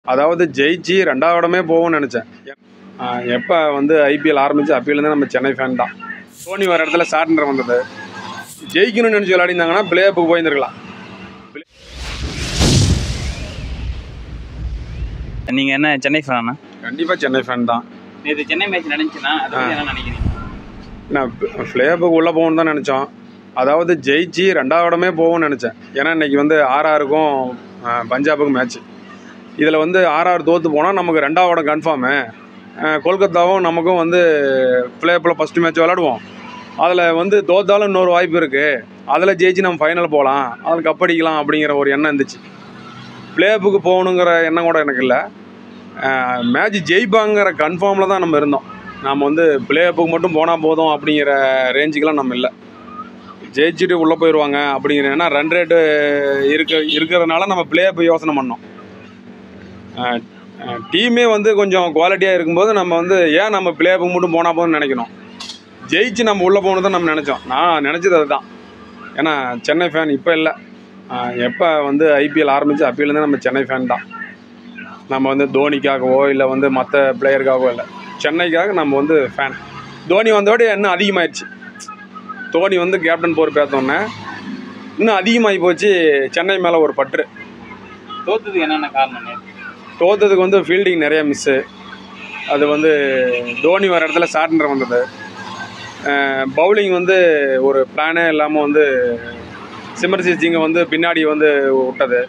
அதாவது ஜெயிச்சு ரெண்டாவது இடமே போகும்னு நினச்சேன் எப்போ வந்து ஐபிஎல் ஆரம்பிச்சு அப்பயிலேருந்து நம்ம சென்னை ஃபேன் தான் தோனி வர இடத்துல சாட்னர் வந்தது ஜெயிக்கணும்னு நினச்சி விளையாடிருந்தாங்கன்னா பிளே ஆஃபுக்கு போயிருந்துருக்கலாம் நீங்கள் என்ன சென்னை ஃபேனா கண்டிப்பாக சென்னை ஃபேன் தான் நேற்று சென்னை மேட்ச் நடந்துச்சுன்னா அதை பத்தி என்ன நினைக்கிறீங்க நான் பிளே ஆஃபுக்கு உள்ளே போகணுன்னு தான் நினச்சோம் அதாவது ஜெயிச்சு ரெண்டாவது இடமே போகும்னு நினச்சேன் ஏன்னா இன்னைக்கு வந்து ஆர்ஆருக்கும் பஞ்சாபுக்கும் மேட்ச் இதில் வந்து ஆர்ஆர் தோற்று போனால் நமக்கு ரெண்டாவது இடம் கன்ஃபார்மு கொல்கத்தாவும் நமக்கும் வந்து பிளே ஆஃபில் ஃபஸ்ட்டு மேட்ச் விளாடுவோம் அதில் வந்து தோத்தாலும் இன்னொரு வாய்ப்பு இருக்குது அதில் ஜெயிச்சு நம்ம ஃபைனல் போகலாம் அதில் கப் அடிக்கலாம் அப்படிங்கிற ஒரு எண்ணம் இருந்துச்சு பிளே ஆஃபுக்கு போகணுங்கிற எண்ணம் கூட எனக்கு இல்லை மேட்ச் ஜெயிப்பாங்கிற கன்ஃபார்மில் தான் நம்ம இருந்தோம் நாம் வந்து பிளே ஆஃபுக்கு மட்டும் போனால் போதும் அப்படிங்கிற ரேஞ்சுக்கெலாம் நம்ம இல்லை ஜெயிச்சுட்டு உள்ளே போயிடுவாங்க அப்படிங்கிற ஏன்னா ரன் ரேட்டு இருக்க இருக்கிறதுனால நம்ம பிளே ஆஃப் யோசனை பண்ணோம் டீமே வந்து கொஞ்சம் குவாலிட்டியாக இருக்கும்போது நம்ம வந்து ஏன் நம்ம பிளே ஆஃபுக்கு மட்டும் போனால் போதும்னு நினைக்கணும் ஜெயிச்சு நம்ம உள்ளே போகணும் தான் நம்ம நினச்சோம் நான் நினச்சது அதுதான் ஏன்னா சென்னை ஃபேன் இப்போ இல்லை எப்போ வந்து ஐபிஎல் ஆரம்பிச்சு அப்பயிலேருந்து நம்ம சென்னை ஃபேன் தான் நம்ம வந்து தோனிக்காகவோ இல்லை வந்து மற்ற பிளேயருக்காகவோ இல்லை சென்னைக்காக நம்ம வந்து ஃபேன் தோனி வந்தோட இன்னும் அதிகமாகிடுச்சு தோனி வந்து கேப்டன் பொறுப்பேற்றோன்னே இன்னும் அதிகமாகி போச்சு சென்னை மேலே ஒரு பற்று தோத்ததுக்கு என்னென்ன காரணம் நேத்து? தோத்ததுக்கு வந்து ஃபீல்டிங் நிறைய மிஸ்ஸு அது வந்து தோனி வர இடத்துல சாட்னர் வந்தது பவுலிங் வந்து ஒரு பிளானே இல்லாமல் வந்து சிமர்ஜித் சிங்கை வந்து பின்னாடி வந்து விட்டது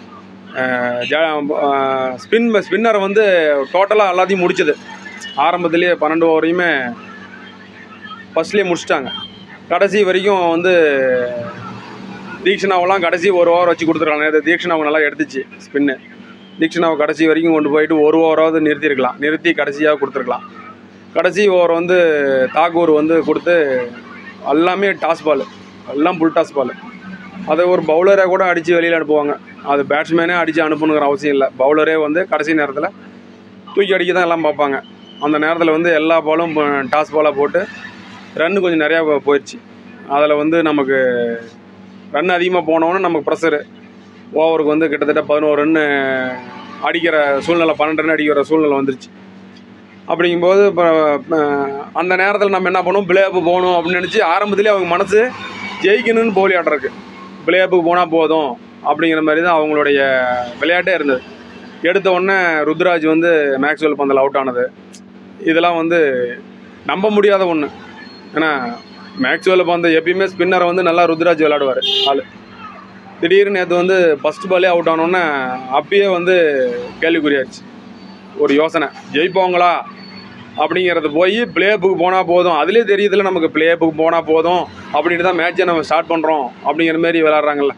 ஸ்பின் ஸ்பின்னரை வந்து டோட்டலாக எல்லாத்தையும் முடிச்சது ஆரம்பத்துலேயே பன்னெண்டு ஓவரையுமே ஃபஸ்ட்லேயே முடிச்சிட்டாங்க கடைசி வரைக்கும் வந்து தீக்ஷனாவெல்லாம் கடைசி ஒரு ஓவர் வச்சு கொடுத்துருக்காங்க நேற்று தீக்ஷனாவை நல்லா எடுத்துச்சு ஸ்பின்னு தீக்ஷனாவை கடைசி வரைக்கும் கொண்டு போயிட்டு ஒரு ஓவராவது நிறுத்தியிருக்கலாம் நிறுத்தி கடைசியாக கொடுத்துருக்கலாம் கடைசி ஓவர் வந்து தாக்கூர் வந்து கொடுத்து எல்லாமே டாஸ் பால் எல்லாம் புல் டாஸ் பால் அதை ஒரு பவுலரை கூட அடித்து வெளியில் அனுப்புவாங்க அது பேட்ஸ்மேனே அடித்து அனுப்பணுங்கிற அவசியம் இல்லை பவுலரே வந்து கடைசி நேரத்தில் தூக்கி அடிக்க தான் எல்லாம் பார்ப்பாங்க அந்த நேரத்தில் வந்து எல்லா பாலும் டாஸ் பாலாக போட்டு ரன்னு கொஞ்சம் நிறையா போ- போயிடுச்சு அதில் வந்து நமக்கு ரன் அதிகமாக போனோன்னே நமக்கு ப்ரெஷரு ஓவருக்கு வந்து கிட்டத்தட்ட பதினோரு ரன்னு அடிக்கிற சூழ்நிலை பன்னெண்டு ரன் அடிக்கிற சூழ்நிலை வந்துருச்சு அப்படிங்கும்போது இப்போ அந்த நேரத்தில் நம்ம என்ன பண்ணுவோம் பிளேப்பு போகணும் அப்படின்னு நினச்சி ஆரம்பத்திலே அவங்க மனசு ஜெயிக்கணும்னு போலி ஆட்டம் இருக்குது பிளேப்புக்கு போனால் போதும் அப்படிங்கிற மாதிரி தான் அவங்களுடைய விளையாட்டே இருந்தது எடுத்த உடனே ருத்ராஜ் வந்து மேக்ஸ்வெல் பந்தில் அவுட் ஆனது இதெல்லாம் வந்து நம்ப முடியாத ஒன்று ஏன்னா மேக்ஸ்வெல் பந்து எப்பயுமே ஸ்பின்னரை வந்து நல்லா ருத்ராஜ் விளையாடுவார் ஆள் திடீர்னு நேற்று வந்து ஃபஸ்ட் பாலே அவுட் ஆனோடனே அப்பயே வந்து கேள்விக்குறியாச்சு ஒரு யோசனை ஜெயிப்போங்களா அப்படிங்கிறது போய் பிளேப்புக்கு போனால் போதும் அதுலேயே தெரியுதுல நமக்கு பிளேப்புக்கு போனால் போதும் அப்படின்ட்டு தான் மேட்சை நம்ம ஸ்டார்ட் பண்ணுறோம் அப்படிங்கிற மாதிரி விளாட்றாங்கல்ல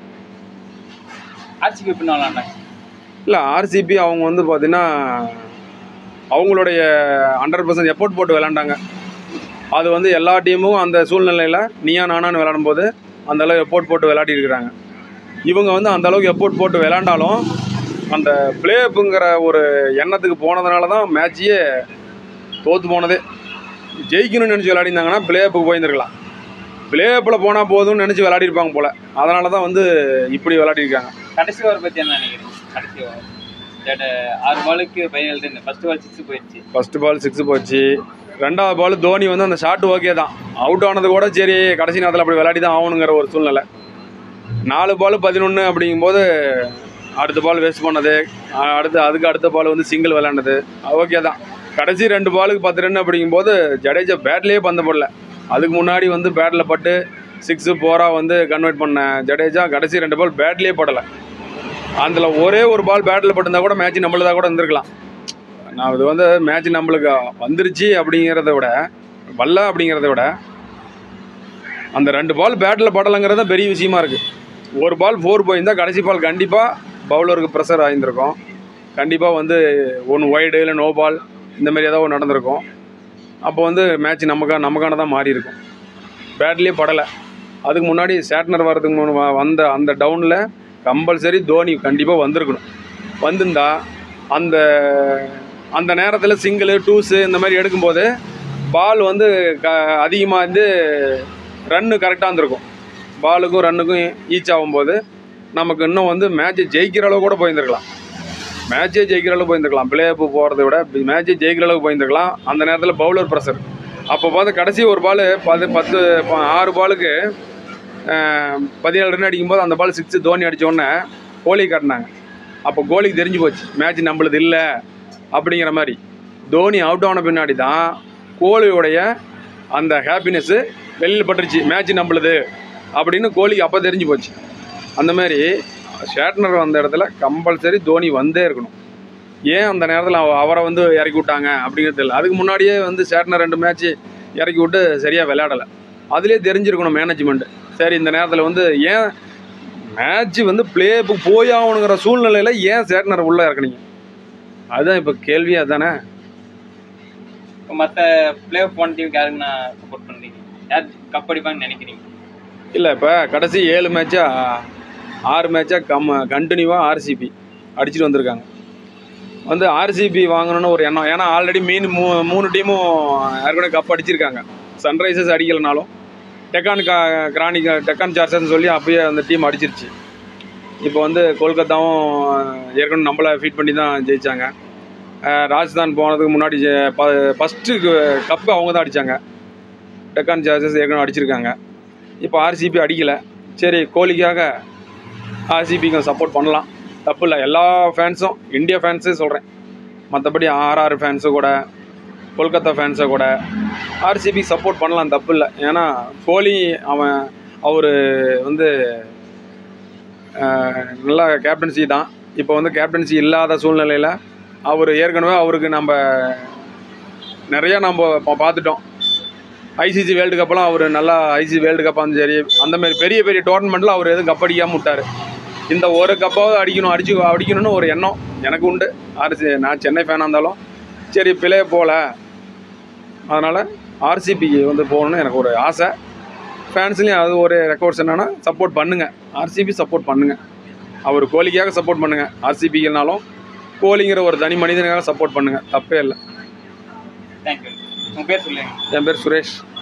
ஆர்சிபி பின்ன விளாண்டாங்க இல்லை ஆர்சிபி அவங்க வந்து பார்த்தீங்கன்னா அவங்களுடைய ஹண்ட்ரட் பர்சன்ட் எஃபோர்ட் போட்டு விளாண்டாங்க அது வந்து எல்லா டீமும் அந்த சூழ்நிலையில் நீயா நானான்னு விளாடும்போது அந்த அளவுக்கு எஃபோர்ட் போட்டு விளையாடி இருக்கிறாங்க இவங்க வந்து அந்த அளவுக்கு எஃபோர்ட் போட்டு விளாண்டாலும் அந்த பிளேப்புங்கிற ஒரு எண்ணத்துக்கு போனதுனால தான் மேட்சையே தோற்று போனதே ஜெயிக்கணும்னு நினச்சி விளையாடிருந்தாங்கன்னா பிளேப்புக்கு போயிருந்துருக்கலாம் பிளேப்பில் போனால் போதும்னு நினச்சி விளையாடிருப்பாங்க போல் அதனால தான் வந்து இப்படி விளையாடிருக்காங்க கடைசி ஓவர் பற்றி என்ன நினைக்கிறீங்க கடைசி ஓவர் தட் ஆறு பாலுக்கு ஃபைனல் ரெண்டு ஃபர்ஸ்ட் பால் சிக்ஸ் போயிடுச்சு ஃபஸ்ட்டு பால் சிக்ஸ் போச்சு ரெண்டாவது பால் தோனி வந்து அந்த ஷாட் ஓகே தான் அவுட் ஆனது கூட சரி கடைசி நேரத்தில் அப்படி விளையாடி தான் ஆகணுங்கிற ஒரு சூழ்நிலை நாலு பால் பதினொன்று அப்படிங்கும்போது அடுத்த பால் வேஸ்ட் பண்ணது அ- அடுத்து அதுக்கு அடுத்த பால் வந்து சிங்கிள் விளையாண்டது ஓகே தான் கடைசி ரெண்டு பாலுக்கு பத்து ரன் அப்படிங்கும்போது ஜடேஜா பேட்லேயே பந்து போடல அதுக்கு முன்னாடி வந்து பேட்டில் பட்டு சிக்ஸு ஃபோராக வந்து கன்வெர்ட் பண்ண ஜடேஜா கடைசி ரெண்டு பால் பேட்லேயே படலை அதில் ஒரே ஒரு பால் பேட்டில் பட்டிருந்தா கூட மேட்ச் நம்மளதாக கூட இருந்திருக்கலாம் நான் இது வந்து மேட்ச் நம்மளுக்கு வந்துருச்சு அப்படிங்கிறத விட வரல அப்படிங்கிறத விட அந்த ரெண்டு பால் பேட்டில் படலைங்கிறது தான் பெரிய விஷயமா இருக்குது ஒரு பால் ஃபோர் போயிருந்தால் கடைசி பால் கண்டிப்பாக பவுலருக்கு ப்ரெஷர் ஆகியிருந்திருக்கும் கண்டிப்பாக வந்து ஒன்று ஒய்டு இல்லை நோ பால் இந்த மாதிரி ஏதாவது ஒன்று நடந்திருக்கும் அப்போ வந்து மேட்ச் நமக்கா நமக்கான தான் மாறி இருக்கும் பேட்லேயே படலை அதுக்கு முன்னாடி சேட்னர் வர்றதுக்கு முன் வ- வந்த அந்த டவுனில் கம்பல்சரி தோனி கண்டிப்பாக வந்திருக்கணும் வந்திருந்தா அந்த அந்த நேரத்தில் சிங்கிள் டூஸு இந்த மாதிரி எடுக்கும்போது பால் வந்து க அதிகமாக வந்து ரன்னு கரெக்டாக இருந்திருக்கும் பாலுக்கும் ரன்னுக்கும் ஈச் ஆகும்போது நமக்கு இன்னும் வந்து மேட்ச் ஜெயிக்கிற அளவு கூட போயிருந்துருக்கலாம் மேட்சே ஜெயிக்கிற அளவுக்கு போயிருந்துக்கலாம் பிளே ஆஃப் போகிறத விட மேட்சே ஜெயிக்கிற அளவுக்கு போயிருந்துக்கலாம் அந்த நேரத்தில் பவுலர் ப்ரெஷர் அப்போ பார்த்து கடைசி ஒரு பால் பத்து பத்து ப- ஆறு பாலுக்கு பதினேழு ரன் அடிக்கும்போது அந்த பால் சிக்ஸ் தோனி அடிச்ச உடனே கோலி காட்டினாங்க அப்போ கோலிக்கு தெரிஞ்சு போச்சு மேட்ச் நம்மளுது இல்லை அப்படிங்கிற மாதிரி தோனி அவுட் ஆன பின்னாடி தான் கோலியோடைய அந்த ஹாப்பினஸ்ஸு வெளியில் பட்டுருச்சு மேட்ச் நம்மளுது அப்படின்னு கோலிக்கு அப்போ தெரிஞ்சு போச்சு அந்த மாதிரி ஷேட்னர் வந்த இடத்துல கம்பல்சரி தோனி வந்தே இருக்கணும் ஏன் அந்த நேரத்தில் அவரை வந்து இறக்கி விட்டாங்க அப்படிங்கிறது தெரியல அதுக்கு முன்னாடியே வந்து ஷேட்னர் ரெண்டு மேட்ச்சு இறக்கி விட்டு சரியாக விளையாடலை அதுலேயே தெரிஞ்சிருக்கணும் மேனேஜ்மெண்ட் சரி இந்த நேரத்தில் வந்து ஏன் மேட்ச் வந்து ப்ளே போய் ஆகணுங்கிற சூழ்நிலையில் ஏன் ஷேட்னர் உள்ளே இறக்குனீங்க அதுதான் இப்போ கேள்வி அதுதானே இப்போ மற்ற பிளே ஆஃப் ஒன் டீமுக்கு யாருக்கு நான் சப்போர்ட் பண்ணுறீங்க யார் கப் அடிப்பாங்கன்னு நினைக்கிறீங்க இல்லை இப்போ கடைசி ஏழு மேட்சா ஆறு மேட்சா கம் கண்டினியூவாக ஆர்சிபி அடிச்சுட்டு வந்திருக்காங்க வந்து ஆர்சிபி வாங்கணும்னு ஒரு எண்ணம் ஏன்னா ஆல்ரெடி மீன் மூ மூணு டீமும் ஏற்கனவே கப் அடிச்சிருக்காங்க சன்ரைசர்ஸ் அடிக்கலைனாலும் டெக்கான் கா கிரானிக் டெக்கான் சார்ஜர்ஸ்னு சொல்லி அப்பயே அந்த டீம் அடிச்சிருச்சு இப்போ வந்து கொல்கத்தாவும் ஏற்கனவே நம்மளை ஃபீட் பண்ணி தான் ஜெயித்தாங்க ராஜஸ்தான் போனதுக்கு முன்னாடி ஃபஸ்ட்டு கப்பு அவங்க தான் அடித்தாங்க டெக்கான் சார்ஜர்ஸ் ஏற்கனவே அடிச்சிருக்காங்க இப்போ ஆர்சிபி அடிக்கலை சரி கோலிக்காக ஆர்சிபிக்கு சப்போர்ட் பண்ணலாம் தப்பு இல்லை எல்லா ஃபேன்ஸும் இந்தியா ஃபேன்ஸே சொல்கிறேன் மற்றபடி ஆர்ஆர் ஃபேன்ஸு கூட கொல்கத்தா ஃபேன்ஸை கூட ஆர்சிபி சப்போர்ட் பண்ணலாம் தப்பு இல்லை ஏன்னா கோலி அவன் அவர் வந்து ஆஹ், நல்லா கேப்டன்சி தான் இப்போ வந்து கேப்டன்சி இல்லாத சூழ்நிலையில் அவர் ஏற்கனவே அவருக்கு நம்ம நிறையா நம்ம பா- பார்த்துட்டோம் ஐசிசி வேர்ல்டு கப்பெல்லாம் அவர் நல்லா ஐசிசி வேர்ல்டு கப்பாக சரி அந்த மாதிரி பெரிய பெரிய டோர்னமெண்ட்டில் அவர் எதுவும் கப் அடிக்காமல் விட்டார் இந்த ஒரு கப்பாவது அடிக்கணும் அடிச்சு அடிக்கணும்னு ஒரு எண்ணம் எனக்கு உண்டு ஆர்சி நான் சென்னை ஃபேனாக இருந்தாலும் சரி பிளே போகல அதனால் ஆர்சிபிக்கு வந்து போகணும்னு எனக்கு ஒரு ஆசை ஃபேன்ஸ்லேயும் அது ஒரு ரெக்கார்ட்ஸ் என்னென்னா சப்போர்ட் பண்ணுங்கள் ஆர்சிபி சப்போர்ட் பண்ணுங்கள் அவர் கோலிக்காக சப்போர்ட் பண்ணுங்கள் ஆர்சிபிக்குனாலும் கோலிங்கிற ஒரு தனி மனிதனுக்காக சப்போர்ட் பண்ணுங்கள் தப்பே இல்லை தேங்க்யூ உங்கள் பேர் சொல்லுங்கள் என் பேர் சுரேஷ்